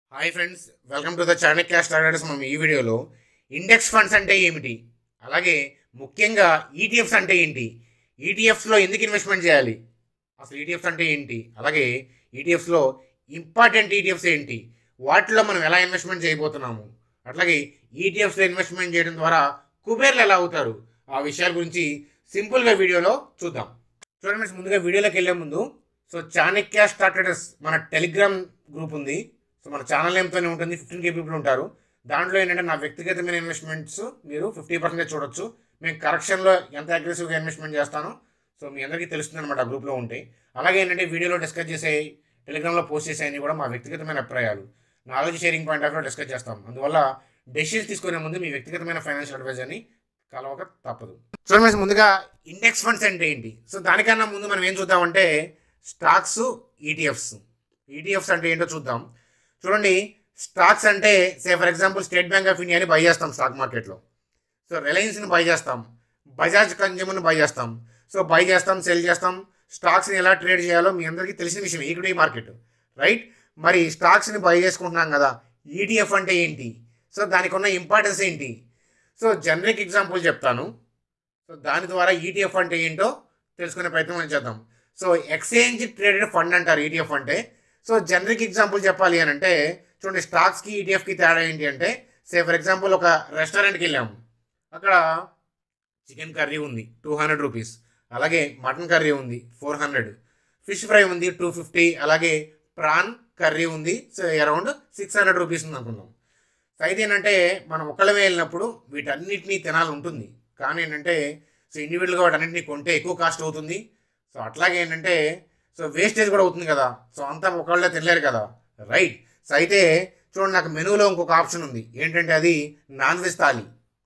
hi friends welcome to the Chanakya starters మనం ఈ వీడియోలో ఇండెక్స్ ఫండ్స్ అంటే ఏమిటి అలాగే ముఖ్యంగా ఈటీఎఫ్స్ అంటే ఏంటి ఈటీఎఫ్స్లో ఎందుకు ఇన్వెస్ట్మెంట్ చేయాలి అసలు ఈటీఎఫ్స్ అంటే ఏంటి అలాగే ఈటీఎఫ్స్లో ఇంపార్టెంట్ ఈటీఎఫ్స్ ఏంటి వాటిలో మనం ఎలా ఇన్వెస్ట్మెంట్ చేయబోతున్నాము అట్లాగే ఈటీఎఫ్స్లో ఇన్వెస్ట్మెంట్ చేయడం ద్వారా కుబేర్లు ఎలా అవుతారు ఆ విషయాల గురించి సింపుల్గా వీడియోలో చూద్దాం చూడండి ఫ్రెండ్స్ ముందుగా వీడియోలోకి వెళ్ళే ముందు సో చాణక్య స్టార్టర్స్ మన టెలిగ్రామ్ గ్రూప్ ఉంది సో మన ఛానల్ నేమ్తోనే ఉంటుంది ఫిఫ్టీన్ కే పీపుల్ ఉంటారు దాంట్లో ఏంటంటే నా వ్యక్తిగతమైన ఇన్వెస్ట్మెంట్స్ మీరు ఫిఫ్టీ పర్సెంటేజ్ చూడొచ్చు మేము కరెక్షన్లో ఎంత అగ్రెసివ్గా ఇన్వెస్ట్మెంట్ చేస్తానో సో మీ అందరికీ తెలుస్తుంది అనమాట ఆ గ్రూప్లో ఉంటే అలాగే ఏంటంటే వీడియోలో డిస్కస్ చేసే టెలిగ్రామ్లో పోస్ట్ చేసేవి కూడా మా వ్యక్తిగతమైన అభిప్రాయాలు knowledge sharing point of discuss చేస్తాం అందువల్ల డెసిషన్స్ తీసుకునే ముందు మీ వ్యక్తిగతమైన ఫైనాన్షియల్ అడ్వైజర్ని కలవక తప్పదు చూడండి ఫ్రెండ్స్ ముందుగా ఇండెక్స్ ఫండ్స్ అంటే ఏంటి సో దానికన్నా ముందు మనం ఏం చూద్దామంటే స్టాక్స్ ఈటీఎఫ్స్ ఈటీఎఫ్స్ అంటే ఏంటో చూద్దాం చూడండి స్టాక్స్ అంటే say for example State Bank of ఇండియాని బై చేస్తాం స్టాక్ మార్కెట్లో సో రిలయన్స్ని బై చేస్తాం బజాజ్ కన్జ్యూమర్ని బై చేస్తాం సో బై చేస్తాం సెల్ చేస్తాం స్టాక్స్ని ఎలా ట్రేడ్ చేయాలో మీ అందరికీ తెలిసిన విషయం ఈక్విటీ మార్కెట్ రైట్ మరి స్టాక్స్ని బై చేసుకుంటున్నాం కదా ఈటీఎఫ్ అంటే ఏంటి సో దానికి ఉన్న ఇంపార్టెన్స్ ఏంటి సో జనరిక్ ఎగ్జాంపుల్ చెప్తాను సో దాని ద్వారా ఈటీఎఫ్ అంటే ఏంటో తెలుసుకునే ప్రయత్నం మనం చేద్దాం సో ఎక్స్చేంజ్ ట్రేడెడ్ ఫండ్ అంటారు ఈటీఎఫ్ అంటే సో జనరిక్ ఎగ్జాంపుల్ చెప్పాలి అని అంటే చూడండి స్టాక్స్కి ఈటీఎఫ్కి తేడా ఏంటి అంటే సే ఫర్ ఎగ్జాంపుల్ ఒక రెస్టారెంట్కి వెళ్ళాము అక్కడ చికెన్ కర్రీ ఉంది టూ హండ్రెడ్ రూపీస్ అలాగే మటన్ కర్రీ ఉంది ఫోర్ హండ్రెడ్ ఫిష్ ఫ్రై ఉంది టూ ఫిఫ్టీ అలాగే ప్రాన్ కర్రీ ఉంది so around six hundred rupees ఉంది అనుకుందాం సో అయితే ఏంటంటే మనం ఒక్కళ్ళమే వెళ్ళినప్పుడు వీటన్నిటినీ తినాలి ఉంటుంది కానీ ఏంటంటే సో ఇండివిజువల్గా వాటన్నిటిని కొంటే ఎక్కువ కాస్ట్ అవుతుంది సో అట్లాగే ఏంటంటే సో వేస్టేజ్ కూడా అవుతుంది కదా సో అంతా ఒకళ్ళే తినలేరు కదా రైట్ సో అయితే చూడండి నాకు మెనూలో ఇంకొక ఆప్షన్ ఉంది ఏంటంటే అది non veg thali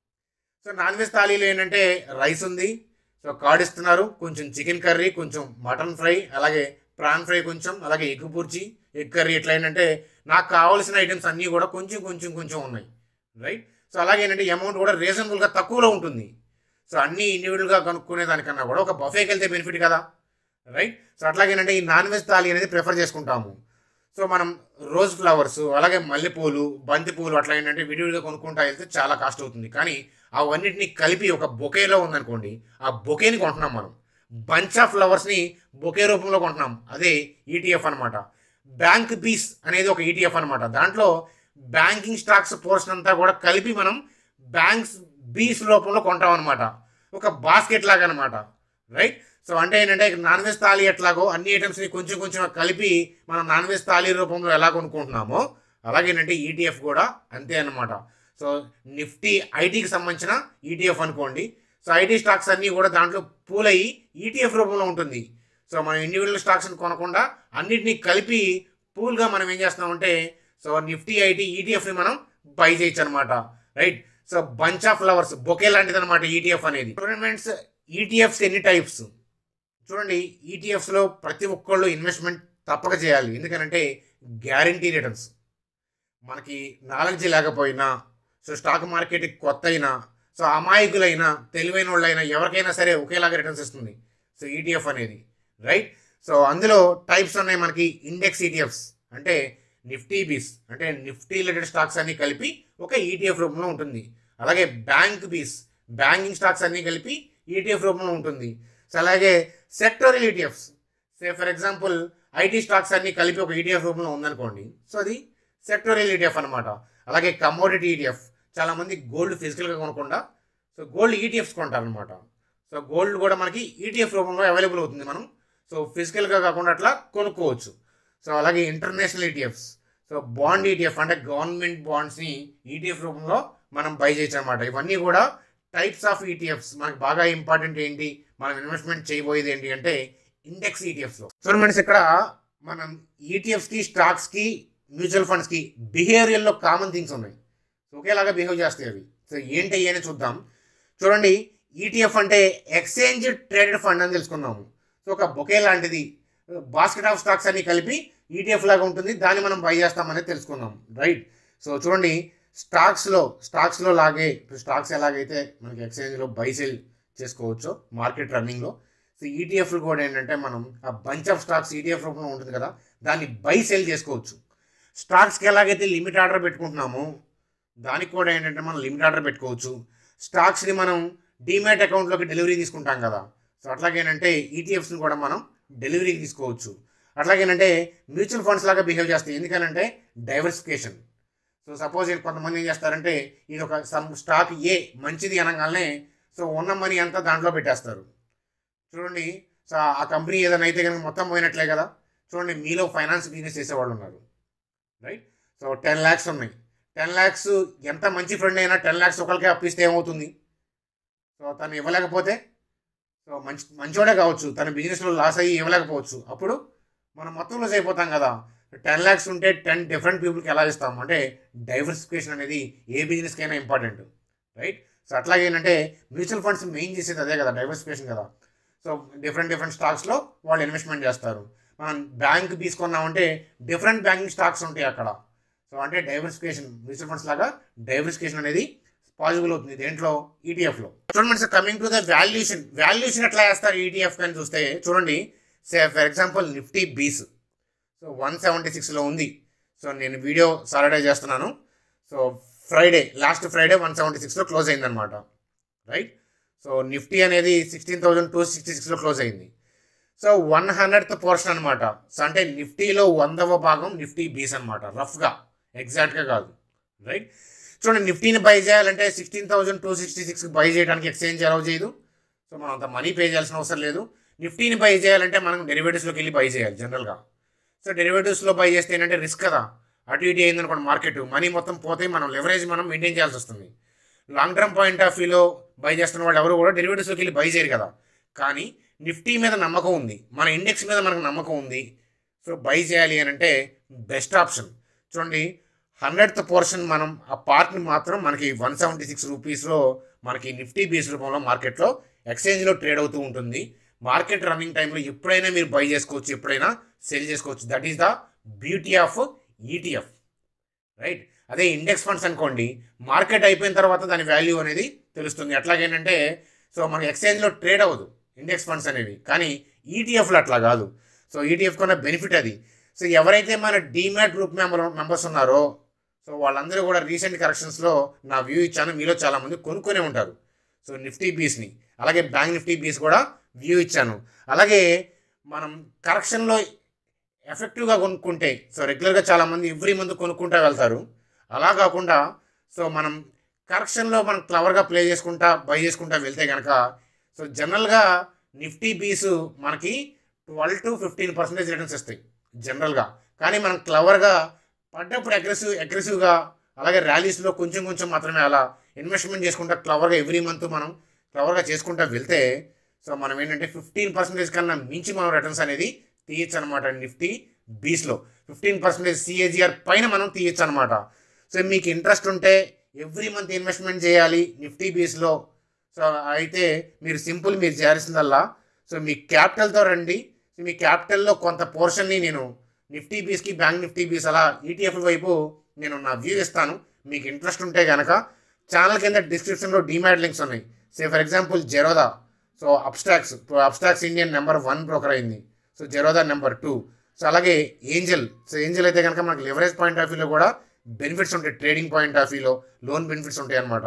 so non veg థాలీలో ఏంటంటే రైస్ ఉంది సో కార్డ్ ఇస్తున్నారు కొంచెం చికెన్ కర్రీ కొంచెం మటన్ ఫ్రై అలాగే ప్రాన్ ఫ్రై కొంచెం అలాగే ఎగ్ పూర్చి ఎగ్ కర్రీ ఎట్లా ఏంటంటే నాకు కావాల్సిన ఐటమ్స్ అన్నీ కూడా కొంచెం కొంచెం కొంచెం ఉన్నాయి రైట్ సో అలాగే ఏంటంటే అమౌంట్ కూడా రీజనబుల్గా తక్కువలో ఉంటుంది సో అన్నీ ఇండివిజువల్గా కనుక్కునే దానికన్నా కూడా ఒక బఫేకి వెళ్తే బెనిఫిట్ కదా రైట్ సో అట్లాగేనంటే ఈ నాన్ వెజ్ థాలీ అనేది ప్రిఫర్ చేసుకుంటాము సో మనం రోజ్ ఫ్లవర్స్ అలాగే మల్లెపూలు బంతి పూలు అట్లా ఏంటంటే విడివిడిగా కొనుక్కుంటా వెళ్తే చాలా కాస్ట్ అవుతుంది కానీ అవన్నిటిని కలిపి ఒక బొకేలో ఉందనుకోండి ఆ బొకేని కొంటున్నాం మనం బంచ్ ఆఫ్ ఫ్లవర్స్ని బొకే రూపంలో కొంటున్నాం అదే ఈటీఎఫ్ అనమాట బ్యాంక్ బీస్ అనేది ఒక ఈటీఎఫ్ అనమాట దాంట్లో బ్యాంకింగ్ స్టాక్స్ పోర్షన్ అంతా కూడా కలిపి మనం బ్యాంక్స్ బీస్ రూపంలో కొంటాం అనమాట ఒక బాస్కెట్ లాగా అనమాట రైట్ సో అంటే ఏంటంటే నాన్ వెజ్ థాలీ ఎట్లాగో అన్ని ఐటమ్స్ని కొంచెం కొంచెం కలిపి మనం నాన్ వెజ్ థాలీ రూపంలో ఎలా కొనుక్కుంటున్నామో అలాగేనంటే ఈటీఎఫ్ కూడా అంతే అనమాట సో నిఫ్టీ ఐటీకి సంబంధించిన ఈటీఎఫ్ అనుకోండి సో ఐటీ స్టాక్స్ అన్నీ కూడా దాంట్లో పూల్ అయ్యి ఈటీఎఫ్ రూపంలో ఉంటుంది సో మనం ఇండివిజువల్ స్టాక్స్ని కొనకుండా అన్నిటినీ కలిపి పూల్గా మనం ఏం చేస్తామంటే సో నిఫ్టీ ఐటీ ఈటీఎఫ్ని మనం బై చేయొచ్చు అనమాట right so bunch of flowers bouquet లాంటిది అనమాట ఈటీఎఫ్ అనేది ఫ్రెండ్స్ ఈటీఎఫ్స్ ఎన్ని టైప్స్ చూడండి ఈటీఎఫ్స్లో ప్రతి ఒక్కళ్ళు ఇన్వెస్ట్మెంట్ తప్పక చేయాలి ఎందుకంటే గ్యారంటీ రిటర్న్స్ మనకి నాలెడ్జ్ లేకపోయినా సో స్టాక్ మార్కెట్ కొత్త అయినా సో అమాయకులైనా తెలివైన వాళ్ళైనా ఎవరికైనా సరే ఒకేలాగా రిటర్న్స్ ఇస్తుంది సో ఈటీఎఫ్ అనేది రైట్ సో అందులో టైప్స్ ఉన్నాయి మనకి ఇండెక్స్ ఈటీఎఫ్స్ అంటే నిఫ్టీ బీస్ అంటే నిఫ్టీ రిలేటెడ్ స్టాక్స్ అన్ని కలిపి ఒక ఈటీఎఫ్ రూపంలో ఉంటుంది అలాగే బ్యాంక్ బీస్ బ్యాంకింగ్ స్టాక్స్ అన్ని కలిపి ఈటీఎఫ్ రూపంలో ఉంటుంది సో అలాగే sectoral ETFs say for example IT stocks అన్ని కలిపి ఒక ఈటీఎఫ్ రూపంలో ఉందనుకోండి సో అది సెక్టోరియల్ ఈటీఎఫ్ అనమాట అలాగే కమోడిటీ ఈటీఎఫ్ చాలామంది గోల్డ్ ఫిజికల్గా కొనకుండా సో గోల్డ్ ఈటీఎఫ్స్ కొంటారనమాట సో గోల్డ్ కూడా మనకి ఈటీఎఫ్ రూపంలో అవైలబుల్ అవుతుంది మనం సో ఫిజికల్గా కాకుండా అట్లా కొనుక్కోవచ్చు సో అలాగే international ETFs so bond ETF అంటే గవర్నమెంట్ బాండ్స్ని ఈటీఎఫ్ రూపంలో మనం బై చేయొచ్చు అనమాట ఇవన్నీ కూడా టైప్స్ ఆఫ్ ఈటీఎఫ్స్ మనకి బాగా ఇంపార్టెంట్ ఏంటి మనం ఇన్వెస్ట్మెంట్ చేయబోయేది ఏంటి అంటే ఇండెక్స్ ఈటీఎఫ్స్లో సో మనస్ ఇక్కడ మనం ఈటీఎఫ్స్కి స్టాక్స్కి మ్యూచువల్ ఫండ్స్కి బిహేవియర్లో కామన్ థింగ్స్ ఉన్నాయి ఒకేలాగా బిహేవ్ చేస్తాయి అవి సో ఏంటి అని చూద్దాం చూడండి ఈటీఎఫ్ అంటే ఎక్స్చేంజ్ ట్రేడెడ్ ఫండ్ అని తెలుసుకున్నాము సో ఒక బొకే లాంటిది బాస్కెట్ ఆఫ్ స్టాక్స్ అన్ని కలిపి ఈటీఎఫ్ లాగా ఉంటుంది దాన్ని మనం బై చేస్తామనేది తెలుసుకున్నాం రైట్ సో చూడండి స్టాక్స్లో స్టాక్స్లో లాగే స్టాక్స్ ఎలాగైతే మనకి ఎక్స్చేంజ్లో బై సెల్ చేసుకోవచ్చు మార్కెట్ రన్నింగ్లో సో ఈటీఎఫ్లు కూడా ఏంటంటే మనం ఆ బంచ్ ఆఫ్ స్టాక్స్ ఈటీఎఫ్ రూపంలో ఉంటుంది కదా దాన్ని బై సెల్ చేసుకోవచ్చు స్టాక్స్కి ఎలాగైతే లిమిట్ ఆర్డర్ పెట్టుకుంటున్నామో దానికి కూడా ఏంటంటే మనం లిమిట్ ఆర్డర్ పెట్టుకోవచ్చు స్టాక్స్ని మనం డీమ్యాట్ అకౌంట్లోకి డెలివరీ తీసుకుంటాం కదా సో అట్లాగేనంటే ఈటీఎఫ్స్ని కూడా మనం డెలివరీకి తీసుకోవచ్చు అట్లాగేనంటే మ్యూచువల్ ఫండ్స్ లాగా బిహేవ్ చేస్తాయి ఎందుకనంటే డైవర్సిఫికేషన్ సో సపోజ్ కొంతమంది ఏం చేస్తారంటే ఇది ఒక సమ్ స్టాక్ ఏ మంచిది అనగానే సో ఉన్న మనీ అంతా దాంట్లో పెట్టేస్తారు చూడండి సో ఆ కంపెనీ ఏదైనా అయితే కనుక మొత్తం పోయినట్లే కదా చూడండి మీలో ఫైనాన్స్ బిజినెస్ చేసేవాళ్ళు ఉన్నారు రైట్ సో టెన్ ల్యాక్స్ ఉన్నాయి టెన్ ల్యాక్స్ ఎంత మంచి ఫ్రెండ్ అయినా టెన్ ల్యాక్స్ ఒకరికే అప్పిస్తే ఏమవుతుంది సో తను ఇవ్వలేకపోతే సో మంచి మంచోడే కావచ్చు తన బిజినెస్లో లాస్ అయ్యి ఇవ్వలేకపోవచ్చు అప్పుడు మనం మొత్తం లూజ్ అయిపోతాం కదా టెన్ ల్యాక్స్ ఉంటే టెన్ డిఫరెంట్ పీపుల్కి ఎలా ఇస్తాం అంటే డైవర్సిఫికేషన్ అనేది ఏ బిజినెస్కైనా ఇంపార్టెంట్ రైట్ సో అట్లాగే ఏంటంటే మ్యూచువల్ ఫండ్స్ మెయిన్ చేసేది అదే కదా డైవర్సిఫికేషన్ కదా సో డిఫరెంట్ డిఫరెంట్ స్టాక్స్లో వాళ్ళు ఇన్వెస్ట్మెంట్ చేస్తారు మనం బ్యాంక్ తీసుకున్నామంటే డిఫరెంట్ బ్యాంకింగ్ స్టాక్స్ ఉంటాయి అక్కడ సో అంటే డైవర్సిఫికేషన్ మ్యూచువల్ ఫండ్స్ లాగా డైవర్సిఫికేషన్ అనేది పాసిబుల్ అవుతుంది దేంట్లో ఈటీఎఫ్లో చూడండి sir coming to the valuation valuation ఎట్లా వేస్తారు ఈటీఎఫ్ అని చూస్తే చూడండి say for example Nifty BeES so one seventy సిక్స్లో ఉంది సో నేను వీడియో సాటర్డే చేస్తున్నాను so Friday last Friday one seventy సిక్స్లో క్లోజ్ అయిందనమాట రైట్ సో నిఫ్టీ అనేది సిక్స్టీన్ థౌజండ్ టూ సిక్స్టీ సిక్స్లో క్లోజ్ అయింది సో వన్ హండ్రెడ్త్ పోర్షన్ అనమాట సో అంటే నిఫ్టీలో వందవ భాగం నిఫ్టీ బీస్ అనమాట రఫ్గా ఎగ్జాక్ట్గా కాదు రైట్ చూడండి నిఫ్టీని బై చేయాలంటే sixteen thousand two sixty six buy చేయడానికి ఎక్స్చేంజ్ అలౌ చేయదు సో మనం అంత మనీ పే చేయాల్సిన అవసరం లేదు నిఫ్టీని బై చేయాలంటే మనం డెరివేటివ్స్లోకి వెళ్ళి బై చేయాలి జనరల్గా సో డెరివేటివ్స్లో బై చేస్తే ఏంటంటే రిస్క్ కదా అటు ఇటు అయిందనుకోండి మార్కెట్ మనీ మొత్తం పోతే మనం లెవరేజ్ మనం మెయింటైన్ చేయాల్సి వస్తుంది లాంగ్ టర్మ్ పాయింట్ ఆఫ్ వ్యూలో బై చేస్తున్న వాళ్ళు ఎవరు కూడా డెరివేటివ్స్లోకి వెళ్ళి బై చేయరు కదా కానీ నిఫ్టీ మీద నమ్మకం ఉంది మన ఇండెక్స్ మీద మనకు నమ్మకం ఉంది సో బై చేయాలి అని అంటే బెస్ట్ ఆప్షన్ చూడండి హండ్రెడ్త్ పోర్షన్ మనం ఆ పార్ట్ని మాత్రం మనకి వన్ సెవెంటీ సిక్స్ రూపీస్లో మనకి నిఫ్టీ బీస్ రూపంలో మార్కెట్లో ఎక్స్చేంజ్లో ట్రేడ్ అవుతూ ఉంటుంది మార్కెట్ రన్నింగ్ టైంలో ఎప్పుడైనా మీరు బై చేసుకోవచ్చు ఎప్పుడైనా సెల్ చేసుకోవచ్చు that is the beauty of ETF right అదే ఇండెక్స్ ఫండ్స్ అనుకోండి మార్కెట్ అయిపోయిన తర్వాత దాని వాల్యూ అనేది తెలుస్తుంది ఎట్లాగేంటంటే సో మన ఎక్స్చేంజ్లో ట్రేడ్ అవ్వదు ఇండెక్స్ ఫండ్స్ అనేవి కానీ ఈటీఎఫ్లో అట్లా కాదు సో ఈటీఎఫ్ కొన్న బెనిఫిట్ అది సో ఎవరైతే మన డీమ్యాట్ గ్రూప్ మెంబర్ మెంబర్స్ ఉన్నారో సో వాళ్ళందరూ కూడా రీసెంట్ కరెక్షన్స్లో నా వ్యూ ఇచ్చాను మీలో చాలామంది కొనుక్కొనే ఉంటారు సో నిఫ్టీ బీస్ని అలాగే బ్యాంక్ నిఫ్టీ బీస్ కూడా వ్యూ ఇచ్చాను అలాగే మనం కరెక్షన్లో ఎఫెక్టివ్గా కొనుక్కుంటే సో రెగ్యులర్గా చాలామంది ఎవ్రీ మంత్ కొనుక్కుంటా వెళ్తారు అలా కాకుండా సో మనం కరెక్షన్లో మనం క్లవర్గా ప్లే చేసుకుంటా బై చేసుకుంటా వెళ్తే కనుక సో జనరల్గా నిఫ్టీ బీస్ మనకి twelve to fifteen percentage returns ఇస్తాయి జనరల్గా కానీ మనం క్లవర్గా పడ్డప్పుడు అగ్రెసివ్ అగ్రెసివ్గా అలాగే ర్యాలీస్లో కొంచెం కొంచెం మాత్రమే అలా ఇన్వెస్ట్మెంట్ చేసుకుంటా క్లవర్గా ఎవ్రీ మంత్ మనం క్లవర్గా చేసుకుంటా వెళ్తే సో మనం ఏంటంటే ఫిఫ్టీన్ పర్సెంటేజ్ కన్నా మించి మనం రిటర్న్స్ అనేది తీయచ్చు అనమాట నిఫ్టీ బీస్లో ఫిఫ్టీన్ పర్సెంటేజ్ సిఏజిఆర్ పైన మనం తీయచ్చు అనమాట సో మీకు ఇంట్రెస్ట్ ఉంటే ఎవ్రీ మంత్ ఇన్వెస్ట్మెంట్ చేయాలి నిఫ్టీ బీస్లో సో అయితే మీరు సింపుల్ మీరు చేయాల్సిందల్లా సో మీ క్యాపిటల్తో రండి సో మీ క్యాపిటల్లో కొంత పోర్షన్ని నేను నిఫ్టీ బీస్కి బ్యాంక్ నిఫ్టీ బీస్ అలా ఈటీఎఫ్ వైపు నేను నా వ్యూ ఇస్తాను మీకు ఇంట్రెస్ట్ ఉంటే కనుక ఛానల్ కింద డిస్క్రిప్షన్లో డిమాట్ లింక్స్ ఉన్నాయి say for example Zerodha so Upstox Upstox Indian number one broker అయింది so Zerodha number two so అలాగే ఏంజల్ సో ఏంజల్ అయితే కనుక మనకి లివరేజ్ పాయింట్ ఆఫ్ వ్యూలో కూడా బెనిఫిట్స్ ఉంటాయి ట్రేడింగ్ పాయింట్ ఆఫ్ వ్యూలో లోన్ బెనిఫిట్స్ ఉంటాయి అనమాట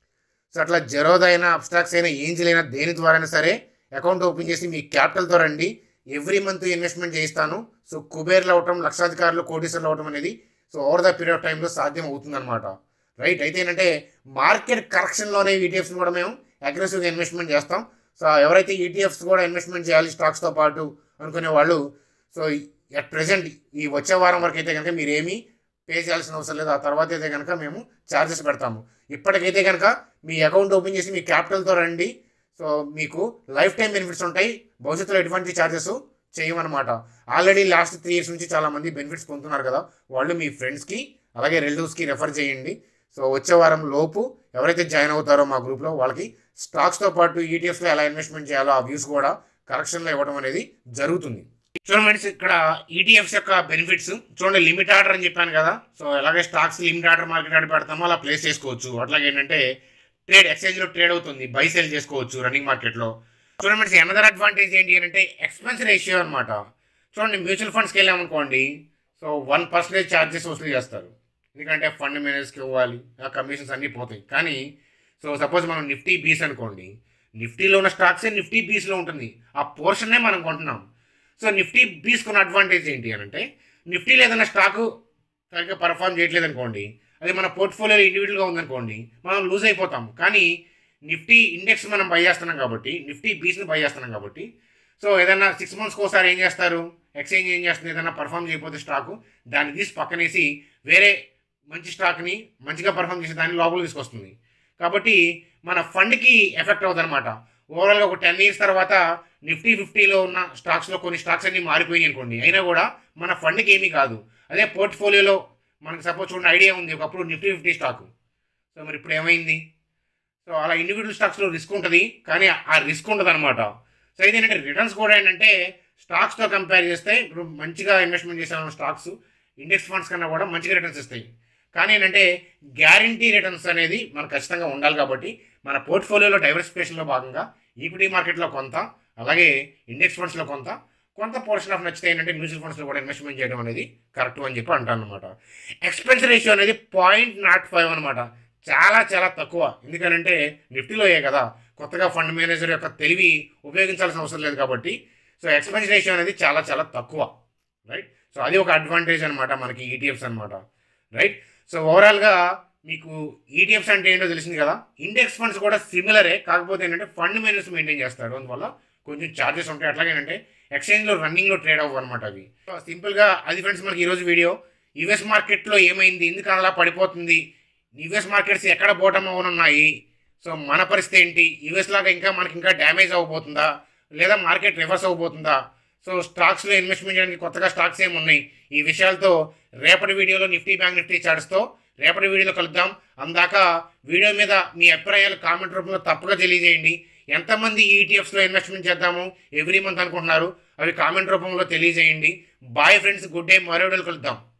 సో అట్లా జెరోదా అయినా అబ్స్టాక్స్ అయినా ఏంజల్ అయినా దేని ద్వారా సరే అకౌంట్ ఓపెన్ చేసి మీ క్యాపిటల్తో రండి ఎవ్రీ మంత్ ఇన్వెస్ట్మెంట్ చేయిస్తాను సో కుబేర్లు అవటం లక్షాధికారులు కోటీశ్వర్లు అవటం అనేది so over the period of టైంలో సాధ్యం అవుతుందన్నమాట రైట్ అయితే ఏంటంటే మార్కెట్ కరెక్షన్లోనే ఈటీఎఫ్స్ని కూడా మేము అగ్రెసివ్గా ఇన్వెస్ట్మెంట్ చేస్తాం సో ఎవరైతే ఈటీఎఫ్స్ కూడా ఇన్వెస్ట్మెంట్ చేయాలి స్టాక్స్తో పాటు అనుకునే వాళ్ళు సో ఎట్ ప్రెసెంట్ ఈ వచ్చే వారం వరకు అయితే కనుక మీరు ఏమీ పే చేయాల్సిన అవసరం లేదు ఆ తర్వాత అయితే కనుక మేము ఛార్జెస్ పెడతాము ఇప్పటికైతే కనుక మీ అకౌంట్ ఓపెన్ చేసి మీ క్యాపిటల్తో రండి సో మీకు లైఫ్ టైం బెనిఫిట్స్ ఉంటాయి భవిష్యత్తులో ఎటువంటి ఛార్జెస్ చేయమన్నమాట ఆల్రెడీ లాస్ట్ త్రీ ఇయర్స్ నుంచి చాలామంది బెనిఫిట్స్ పొందుతున్నారు కదా వాళ్ళు మీ ఫ్రెండ్స్కి అలాగే రిలేటివ్స్కి రెఫర్ చేయండి సో వచ్చే వారం లోపు ఎవరైతే జాయిన్ అవుతారో మా గ్రూప్లో వాళ్ళకి స్టాక్స్తో పాటు ఈటీఎఫ్స్లో ఎలా ఇన్వెస్ట్మెంట్ చేయాలో ఆ వ్యూస్ కూడా కరెక్షన్లో ఇవ్వడం అనేది జరుగుతుంది చూడండి ఫ్రెండ్స్ ఇక్కడ ఈటీఎఫ్స్ యొక్క బెనిఫిట్స్ చూడండి లిమిట్ ఆర్డర్ అని చెప్పాను కదా సో ఎలాగే stocks limit order market order పెడతామో అలా ప్లేస్ చేసుకోవచ్చు అట్లాగే ఏంటంటే ట్రేడ్ ఎక్స్చేంజ్లో ట్రేడ్ అవుతుంది బై సెల్ చేసుకోవచ్చు రన్నింగ్ మార్కెట్లో చూడండి ఫ్రెండ్స్ ఎనదర్ అడ్వాంటేజ్ ఏంటి అని అంటే ఎక్స్పెన్స్ రేషియో అనమాట చూడండి మ్యూచువల్ ఫండ్స్కి వెళ్ళామనుకోండి సో వన్ పర్సెంటేజ్ ఛార్జెస్ వసూలు చేస్తారు ఎందుకంటే ఫండ్ మేనేజర్స్కి ఇవ్వాలి ఆ కమిషన్స్ అన్నీ పోతాయి కానీ సో సపోజ్ మనం నిఫ్టీ బీస్ అనుకోండి నిఫ్టీలో ఉన్న స్టాక్సే నిఫ్టీ బీస్లో ఉంటుంది ఆ పోర్షన్నే మనం కొంటున్నాం సో నిఫ్టీ బీస్కున్న అడ్వాంటేజ్ ఏంటి అని అంటే నిఫ్టీలో ఏదైనా స్టాకు సరిగ్గా పర్ఫామ్ చేయట్లేదు అనుకోండి అది మన పోర్ట్ఫోలియోలో ఇండివిజువల్గా ఉందనుకోండి మనం లూజ్ అయిపోతాం కానీ నిఫ్టీ ఇండెక్స్ మనం బై చేస్తున్నాం కాబట్టి నిఫ్టీ బీస్ని బై చేస్తున్నాం కాబట్టి సో ఏదైనా సిక్స్ మంత్స్కి ఒకసారి ఏం చేస్తారు ఎక్స్చేంజ్ ఏం చేస్తుంది ఏదైనా పర్ఫామ్ చేయకపోతే స్టాకు దాన్ని తీసి పక్కనేసి వేరే మంచి స్టాక్ని మంచిగా పర్ఫామ్ చేసి దాన్ని లోపల తీసుకొస్తుంది కాబట్టి మన ఫండ్కి ఎఫెక్ట్ అవుతుంది అనమాట ఓవరాల్గా ఒక టెన్ ఇయర్స్ తర్వాత నిఫ్టీ ఫిఫ్టీలో ఉన్న స్టాక్స్లో కొన్ని స్టాక్స్ అన్ని మారిపోయినాయి అనుకోండి అయినా కూడా మన ఫండ్కి ఏమీ కాదు అదే పోర్ట్ఫోలియోలో మనకు సపోజ్ చూడండి ఐడియా ఉంది ఒకప్పుడు నిఫ్టీ ఫిఫ్టీ స్టాకు సో మరి ఇప్పుడు ఏమైంది సో అలా ఇండివిజువల్ స్టాక్స్లో రిస్క్ ఉంటుంది కానీ ఆ రిస్క్ ఉండదు అనమాట సో ఇదేంటంటే రిటర్న్స్ కూడా ఏంటంటే స్టాక్స్తో కంపేర్ చేస్తే ఇప్పుడు మంచిగా ఇన్వెస్ట్మెంట్ చేసే స్టాక్స్ ఇండెక్స్ ఫండ్స్ కన్నా కూడా మంచిగా రిటర్న్స్ ఇస్తాయి కానీ ఏంటంటే గ్యారంటీ రిటర్న్స్ అనేది మనకు ఖచ్చితంగా ఉండాలి కాబట్టి మన పోర్ట్ఫోలియోలో డైవర్సిఫికేషన్లో భాగంగా ఈక్విటీ మార్కెట్లో కొంత అలాగే ఇండెక్స్ ఫండ్స్లో కొంత కొంత పోర్షన్ ఆఫ్ నచ్చితే ఏంటంటే మ్యూచువల్ ఫండ్స్లో కూడా ఇన్వెస్ట్మెంట్ చేయడం అనేది కరెక్ట్ అని చెప్పి అంటాను అనమాట ఎక్స్పెన్స్ రేషియో అనేది పాయింట్ నాట్ ఫైవ్ అనమాట చాలా చాలా తక్కువ ఎందుకనంటే నిఫ్టీలో ఏ కదా కొత్తగా ఫండ్ మేనేజర్ యొక్క తెలివి ఉపయోగించాల్సిన అవసరం లేదు కాబట్టి సో ఎక్స్పెన్స్ రేషియో అనేది చాలా చాలా తక్కువ రైట్ సో అది ఒక అడ్వాంటేజ్ అనమాట మనకి ఈటీఎఫ్స్ అనమాట రైట్ సో ఓవరాల్గా మీకు ఈటీఎఫ్స్ అంటే ఏంటో తెలిసింది కదా ఇండెక్స్ ఫండ్స్ కూడా సిమిలరే కాకపోతే ఏంటంటే ఫండ్ మేనేజర్స్ మెయింటైన్ చేస్తారు అందువల్ల కొంచెం ఛార్జెస్ ఉంటాయి అట్లాగే ఏంటంటే ఎక్స్చేంజ్లో రన్నింగ్లో ట్రేడ్ అవ్వు అనమాట అవి సో సింపుల్గా అది ఫ్రెండ్స్ మనకి ఈరోజు వీడియో యుఎస్ మార్కెట్లో ఏమైంది ఎందుకు అలా పడిపోతుంది యుఎస్ మార్కెట్స్ ఎక్కడ బోటం అవనున్నాయి సో మన పరిస్థితి ఏంటి యుఎస్ లాగా ఇంకా మనకి ఇంకా డ్యామేజ్ అవ్వబోతుందా లేదా మార్కెట్ రివర్స్ అవ్వబోతుందా సో స్టాక్స్లో ఇన్వెస్ట్మెంట్ చేయడానికి కొత్తగా స్టాక్స్ ఏమి ఉన్నాయి ఈ విషయాలతో రేపటి వీడియోలో నిఫ్టీ బ్యాంక్ నిఫ్టీ చార్ట్స్తో రేపటి వీడియోలో కలుద్దాం అందాక వీడియో మీద మీ అభిప్రాయాలు కామెంట్ రూపంలో తప్పగా తెలియజేయండి ఎంతమంది ఈటీఎఫ్స్లో ఇన్వెస్ట్మెంట్ చేద్దాము ఎవ్రీ మంత్ అనుకుంటున్నారు అవి కామెంట్ రూపంలో తెలియజేయండి బాయ్ ఫ్రెండ్స్ గుడ్ డే మరో వీడియోలో కలుద్దాం